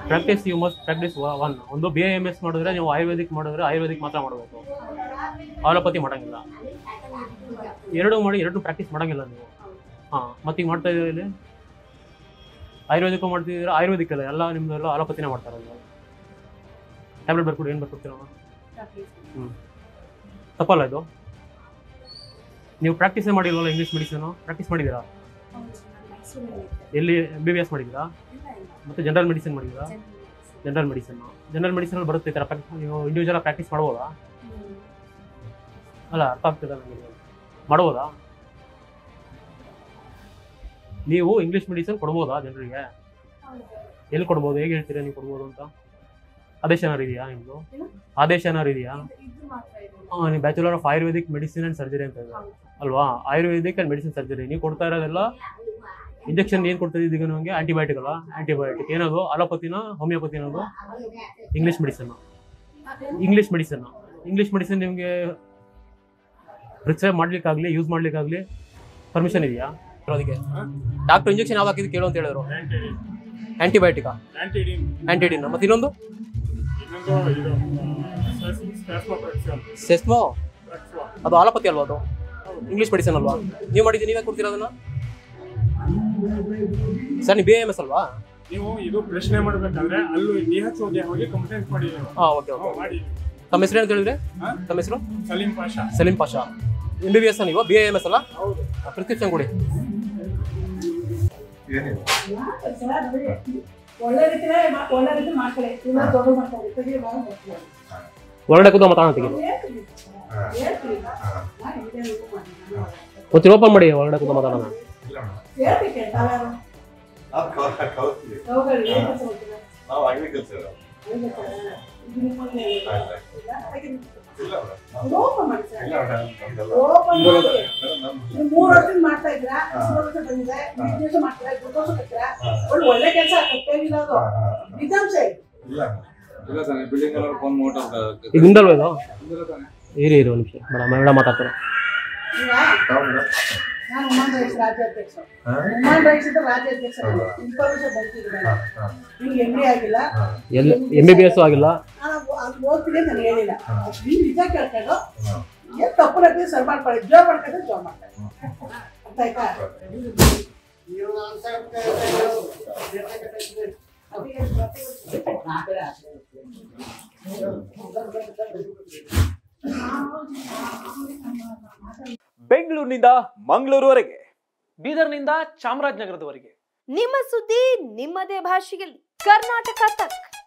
Practice you must practice one ಒಂದು B M S ಮಾಡಿದ್ರೆ ನೀವು ಆಯುರ್ವೇದಿಕ್ ಮಾಡಿದ್ರೆ ಆಯುರ್ವೇದಿಕ್ ಮಾತ್ರ ಮಾಡಬೇಕು ಆಲೋಪತಿ ಮಾಡಂಗಿಲ್ಲ ಎರಡು ಮಾಡಿ ಎರಡು ಪ್ರಾಕ್ಟೀಸ್ ಮಾಡಂಗಿಲ್ಲ ನೀವು ಹಾಂ ಮತ್ತೀಗ ಮಾಡ್ತಾ ಇದ್ದೀರಾ ಇಲ್ಲಿ ಆಯುರ್ವೇದಿಕ್ ಮಾಡ್ತಿದ್ದೀರಾ ಆಯುರ್ವೇದಿಕ್ ಅಲ್ಲ ಎಲ್ಲ ನಿಮ್ದೆಲ್ಲ ಆಲೋಪತಿನೇ ಮಾಡ್ತಾರೆ ಟ್ಯಾಬ್ಲೆಟ್ ಬರ್ಕೊಡಿ ಏನು ಬರ್ಕೊಡ್ತೀರ ಹ್ಞೂ ತಪ್ಪಲ್ಲ ಇದು ನೀವು ಪ್ರಾಕ್ಟೀಸೇ ಮಾಡಿಲ್ವಲ್ಲ ಇಂಗ್ಲೀಷ್ ಮೆಡಿಸಿನು ಪ್ರಾಕ್ಟೀಸ್ ಮಾಡಿದ್ದೀರಾ ಎಲ್ಲಿ ಎಂ ಬಿ ಬಿ ಎಸ್ ಮಾಡಿದ್ದೀರಾ ಮತ್ತು ಜನರಲ್ ಮೆಡಿಸಿನ್ ಮಾಡಿದ್ದೀರಾ ಜನರಲ್ ಮೆಡಿಸಿನ್ ಜನರಲ್ ಮೆಡಿಸಿನಲ್ಲಿ ಬರುತ್ತೆ ಈ ಥರ ಪ್ರಾಕ್ಟೀಸ್ ನೀವು ಇಂಡಿವಿಜುವಲ್ ಪ್ರಾಕ್ಟೀಸ್ ಮಾಡ್ಬೋದಾ ಅಲ್ಲ ಅರ್ಥ ಆಗ್ತದೆ ನನಗೆ ಮಾಡ್ಬೋದಾ ನೀವು ಇಂಗ್ಲೀಷ್ ಮೆಡಿಸಿನ್ ಕೊಡ್ಬೋದಾ ಜನರಿಗೆ ಎಲ್ಲಿ ಕೊಡ್ಬೋದು ಹೇಗೆ ಹೇಳ್ತೀರಾ ನೀವು ಕೊಡ್ಬೋದು ಅಂತ ಆದೇಶ ಏನಾರು ಇದೆಯಾ ನಿಮ್ಮದು ಆದೇಶ ಏನಾರು ಇದೆಯಾ ಹಾಂ ನೀವು bachelor of ayurvedic medicine and surgery ಅಂತ ಇದೆ ಅಲ್ವಾ ಆಯುರ್ವೇದಿಕ್ ಆ್ಯಂಡ್ ಮೆಡಿಸಿನ್ ಸರ್ಜರಿ ನೀವು ಕೊಡ್ತಾ ಇರೋದೆಲ್ಲ ಇಂಜೆಕ್ಷನ್ ಏನು ಕೊಡ್ತಾ ಇದ್ದೀಗ ನಮಗೆ ಆಂಟಿಬಯೋಟಿಕ್ ಅಲ್ಲ ಆಂಟಿಬಯೋಟಿಕ್ ಏನದು ಅಲೋಪತಿನ ಹೋಮಿಯೋಪತಿ ಅನ್ನೋದು English medicine English medicine English medicine ನಿಮಗೆ ಪ್ರಿಸ್ಕ್ರೈಬ್ ಮಾಡ್ಲಿಕ್ಕಾಗಲಿ ಯೂಸ್ ಮಾಡ್ಲಿಕ್ಕಾಗಲಿ ಪರ್ಮಿಷನ್ ಇದೆಯಾ ಅದಕ್ಕೆ ಡಾಕ್ಟರ್ ಇಂಜೆಕ್ಷನ್ ಯಾವ್ದು ಹಾಕಿದ್ದು ಕೇಳು ಅಂತ ಹೇಳಿದ್ರು ಆಂಟಿಬಯೋಟಿಕಾ ಆಂಟಿಡಿನ್ ಆಂಟಿಡಿನ್ ಮತ್ತೆ ಇನ್ನೊಂದು ಇನ್ನೊಂದು ಇದು ಸ್ಪ್ಯಾಸ್ಮೋಪ್ರೆಕ್ಸಲ್ ಸೆಸ್ಮೋ ಅದು ಆಲೋಪತಿ ಅಲ್ವಾ ಅದು ಇಂಗ್ಲೀಷ್ ಮೆಡಿಸನ್ ಅಲ್ವಾ ನೀವು ಮಾಡಿದ್ದು ನೀವೇ ಕೊಡ್ತೀರಾ ಅದನ್ನ ಸರ್ ನೀವು ಬಿ ಎಮ್ ಎಸ್ ಅಲ್ವಾ ನೀವು ಇದು ಪ್ರಶ್ನೆ ಮಾಡ್ಬೇಕಾದ್ರೆ ಅಲ್ಲೂ ಡಿ ಎಚ್ ಓಗೆ ಹೋಗಿ ಕಂಪ್ಲೇಂಟ್ ಮಾಡಿ ನೀವು. ಹಾಂ ಓಕೆ ಓಕೆ ಹ್ಮ್, ಮಾಡಿ ತಮ್ಮ ಹೆಸರು ಅಂತ ಹೇಳಿದ್ರೆ ಹಾ? ತಮ್ಮ ಹೆಸರು Salim Pasha Salim Pasha M B B S ನೀವು ಬಿ ಎಮ್ ಎಸ್ ಅಲ್ಲ ಹೌದು ಪ್ರಿಸ್ಕ್ರಿಪ್ಷನ್ ಕೊಡಿ ಒಳ್ಳೆ ರೀತಿಲೇ ಮಾ- ಒಳ್ಳೆ ರೀತಿ ಮಾಡ್ಕೊಳ್ಳಿ ಇಲ್ಲ ದೊಡ್ಡ ಮಾಡ್ಕೊಳ್ಳಿ ತೆಗಿಯುವಾಗ ಬರ್ತೀವಿ. ಒಳಗಡೆ ಕೂತು ಮಾತಾಡ್ತೀನಿ ಹೇಳ್ತೀನಿ. ಹೇಳ್ತೀನಿ. ನಾನು ಇದೇ ಇದು ಮಾಡಿ ನಾನು ಗೊತ್ತಿರೋ ಓಪನ್ ಮಾಡಿ ಒಳಗಡೆ ಕೂತು ಮಾತಾಡೋಣ ಹೇಳ್ತೀನಿ ತಾವ್ಯಾರು ಅವುಗಳು ಏನ್ ಕೆಲಸ ಮಾಡ್ತೀರಾ? ನಾವು ಅಗ್ರಿಕಲ್ಚರ್ ಇದು ನಿಮ್ಮಲ್ಲಿ ಇಲ್ಲ, ಹಾಗೆ ಇಲ್ಲ ಇದು open ಮಾಡಿ ಸರ್. ಇಲ್ಲ ನಮ್ದೆಲ್ಲ Open ಮಾಡಿ. ನಮ್- ನೀವು ಮೂರು ವರ್ಷದಿಂದ ಮಾಡ್ತಾ ಇದ್ದೀರಾ ಮೂರು ವರ್ಷ ಬಂದಿದೆ ನೀವು ದಿವಸ ಮಾಡ್ತೀರಾ ಗುರುತೋಷ ಕಟ್ತೀರಾ ಒಳ್ಳೆ ಒಳ್ಳೆ ಕೆಲಸ ತಪ್ಪೇನಿಲ್ಲ ಅದು ಹಾ, ಹಾ, ಹಾ. ನಿಜಾಂಶ ಇದು. ಇಲ್ಲ ಇಲ್ಲ ತಾನೆ ಬಿಲ್ಡಿಂಗ್ ಎಲ್ಲ ಫೋನ್ ಮೋಟರ್ ಈಗ ನಿಮ್ದಲ್ವ ಇದು ಇಲ್ಲ ತಾನೆ ಇರಿ ಇರಿ ಒಂದು ನಿಮಿಷ ಮೇಡಮ್ ಮೇಡಮ್ ಮಾತಾಡ್ತಾರೆ ಈಗ ತಾವು ಮೇಡಮ್? ನಾನು ಉಮಾನ್ ರೈಸ್ ರಾಜ್ಯಾಧ್ಯಕ್ಷ ಹಾ? ಉಮಾನ್ ರೈಸ್ ಇದ್ದ ರಾಜ್ಯಾಧ್ಯಕ್ಷ ಹೌದಾ? ಇನ್ಫಾರ್ಮೇಶನ್ ಬಂದಿದ್ದೀನಿ ಹಾ, ಹಾ, ನಿಮ್ಗೆ ಎಮ್ ಡಿ ಆಗಿಲ್ಲ ಹಾ. ಎಲ್ಲಿ ಎಮ್ ಬಿ ಬಿ ಎಸ್ ಆಗಿಲ್ಲ ನಾನು ಅಲ್ಲಿ ಓದ್ತೀನಿ ಅಂತ ನಾನು ಹೇಳಿಲ್ಲ ಹಾ. ನೀವು ನಿಜ ಕೇಳ್ಕೊಂಡು ಹಾ. ಏನ್ ತಪ್ಪು ನಡೀತಿ ಸರ್ ಮಾಡ್ಕೊಳ್ಳಿ ಜೋರ್ ಮಾಡ್ಕೊಂಡ್ರೆ ಜೋರ್ ಮಾಡ್ತಾರೆ ಅರ್ಥ ಆಯ್ತಾ ಬೆಂಗಳೂರಿನಿಂದ ಮಂಗಳೂರುವರೆಗೆ ಬೀದರ್ನಿಂದ ಚಾಮರಾಜನಗರದವರೆಗೆ ನಿಮ್ಮ ಸುದ್ದಿ ನಿಮ್ಮದೇ ಭಾಷೆಯಲ್ಲಿ ಕರ್ನಾಟಕ ತಕ್